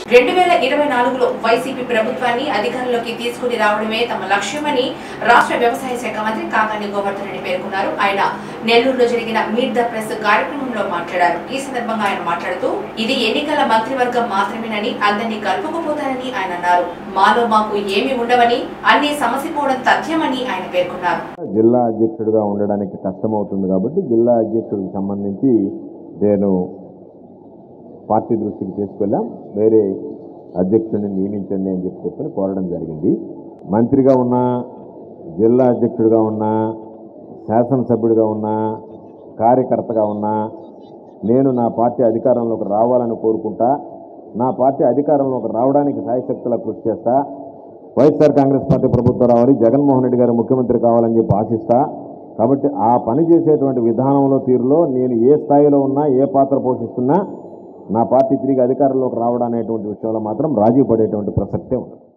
రెండు వేల ఇరవై నాలుగులో వైసీపీ ప్రభుత్వాన్ని అధికారంలోకి తీసుకుని రావడమే తమ లక్ష్యమని రాష్ట్ర వ్యవసాయ శాఖ మంత్రి కాకాని గోవర్ధన్ రెడ్డి పేర్కొన్నారు ఆయన నెల్లూరులో జరిగిన మీట్ ద ప్రెస్ కార్యక్రమంలో మాట్లాడారు ఈ సందర్భంగా ఆయన మాట్లాడుతూ ఇది ఎన్నికల మంత్రివర్గం మాత్రమేనని అందరినీ కలుపుకుపోతారని ఆయన అన్నారు మాలో మాకు ఏమి ఉండవని అన్ని సమసిపోవడం తథ్యమని ఆయన పేర్కొన్నారు జిల్లా అధ్యక్షుడిగా ఉండడానికి కష్టమవుతుంది కాబట్టి జిల్లా అధ్యక్షుడికి సంబంధించి నేను పార్టీ దృష్టికి తీసుకెళ్ళాం వేరే అధ్యక్షుడిని నియమించండి అని చెప్పి చెప్పని కోరడం జరిగింది మంత్రిగా ఉన్నా జిల్లా అధ్యక్షుడిగా ఉన్నా శాసనసభ్యుడిగా ఉన్నా కార్యకర్తగా ఉన్నా నేను నా పార్టీ అధికారంలోకి రావాలని కోరుకుంటా నా పార్టీ అధికారంలోకి రావడానికి సాయశక్తులా కృషి చేస్తా వైఎస్ఆర్ కాంగ్రెస్ పార్టీ ప్రభుత్వం రావాలి జగన్మోహన్ రెడ్డి గారు ముఖ్యమంత్రి కావాలని చెప్పి ఆశిస్తా కాబట్టి ఆ పని చేసేటువంటి విధానంలో తీరులో నేను ఏ స్థాయిలో ఉన్నా ఏ పాత్ర పోషిస్తున్నా నా పార్టీ తిరిగి అధికారంలోకి రావడం అనేటువంటి విషయంలో మాత్రం రాజీ పడేటువంటి ప్రసక్తే ఉండదు